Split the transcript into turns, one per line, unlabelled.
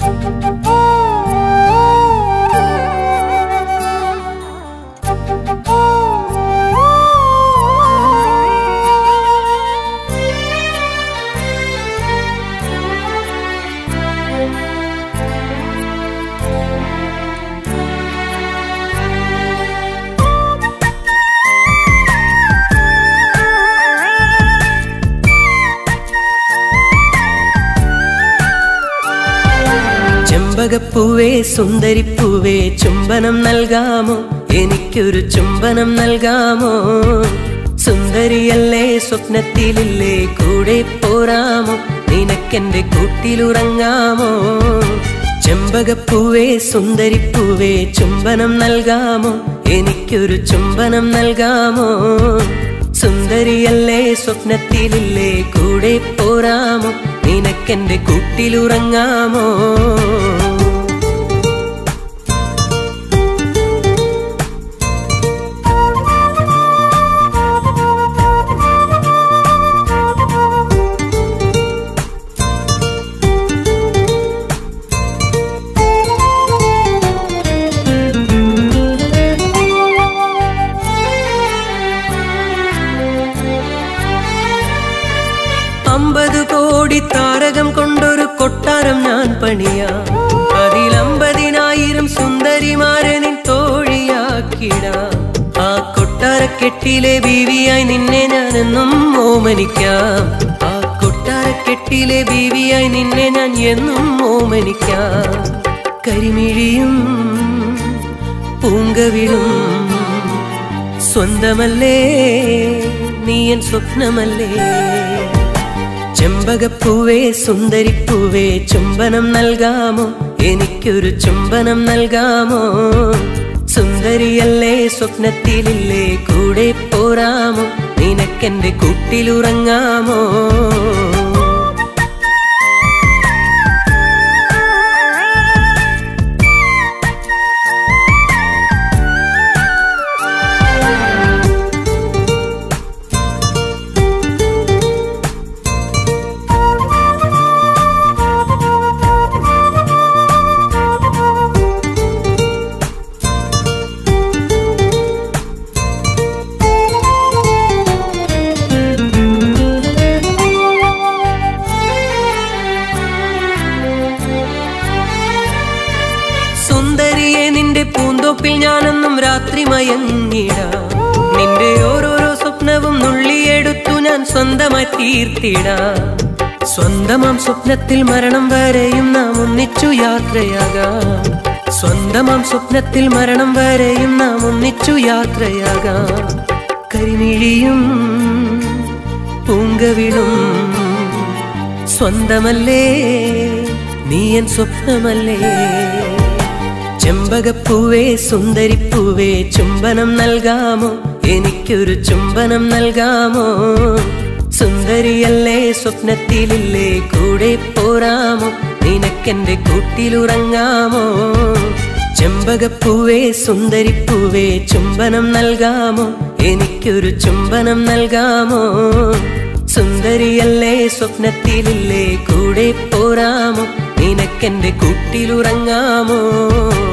ചെമ്പകപ്പൂവേ സുന്ദരിപ്പൂവേ ചുംബനം നൽകാമോ എനിക്കൊരു ചുംബനം നൽകാമോ സുന്ദരിയല്ലേ സ്വപ്നത്തിലില്ലേ കൂടെ പോരാമോ നിനക്കെന്റെ കൂട്ടിലുറങ്ങാമോ ചെമ്പകപ്പൂവേ സുന്ദരിപ്പൂവേ ചുംബനം നൽകാമോ എനിക്കൊരു ചുംബനം നൽകാമോ സുന്ദരിയല്ലേ സ്വപ്നത്തിലില്ലേ കൂടെ പോരാമോ നിനക്കെന്റെ കൂട്ടിലുറങ്ങാമോ അമ്പത് കോടി താരകം കൊണ്ടൊരു കൊട്ടാരം ഞാൻ പണിയാം അതിലമ്പതിനായിരം സുന്ദരിമാരെ നിൻ തോഴിയാക്കിടാം ആ കൊട്ടാരക്കെട്ടിലെ ബീവിയായി നിന്നെ ഞാൻ എന്നും ഓമനിക്കാം ആ കൊട്ടാരക്കെട്ടിലെ ബീവിയായി നിന്നെ ഞാൻ എന്നും ഓമനിക്കാം കരിമിഴിയും പൂങ്കവിളും സ്വന്തമല്ലേ നീ എൻ സ്വപ്നമല്ലേ ചെമ്പകപ്പൂവേ സുന്ദരിപ്പൂവേ ചുംബനം നൽകാമോ എനിക്കൊരു ചുംബനം നൽകാമോ സുന്ദരിയല്ലേ സ്വപ്നത്തിലില്ലേ കൂടെ പോരാമോ നിനക്കെന്റെ കൂട്ടിലുറങ്ങാമോ സുന്ദരിയെ നിന്റെ പൂന്തോപ്പിൽ ഞാനെന്നും രാത്രി മയങ്ങിടാം നിന്റെ ഓരോരോ സ്വപ്നവും നുള്ളിയെടുത്തു ഞാൻ സ്വന്തമായി തീർത്തിടാം സ്വന്തമാം സ്വപ്നത്തിൽ മരണം വരെയും നാം ഒന്നിച്ചു യാത്രയാകാം സ്വന്തമാം സ്വപ്നത്തിൽ മരണം വരെയും നാം ഒന്നിച്ചു യാത്രയാകാം കരിമിഴിയും പൂങ്കവിളും സ്വന്തമല്ലേ നീ എൻ സ്വപ്നമല്ലേ ചെമ്പകപ്പൂവേ സുന്ദരിപ്പൂവേ ചുംബനം നൽകാമോ എനിക്കൊരു ചുംബനം നൽകാമോ സുന്ദരിയല്ലേ സ്വപ്നത്തിലില്ലേ കൂടെ പോരാമോ നിനക്കെന്റെ കൂട്ടിലുറങ്ങാമോ ചെമ്പകപ്പൂവേ സുന്ദരിപ്പൂവേ ചുംബനം നൽകാമോ എനിക്കൊരു ചുംബനം നൽകാമോ സുന്ദരിയല്ലേ സ്വപ്നത്തിലില്ലേ കൂടെ പോരാമോ നിനക്കെന്റെ കൂട്ടിലുറങ്ങാമോ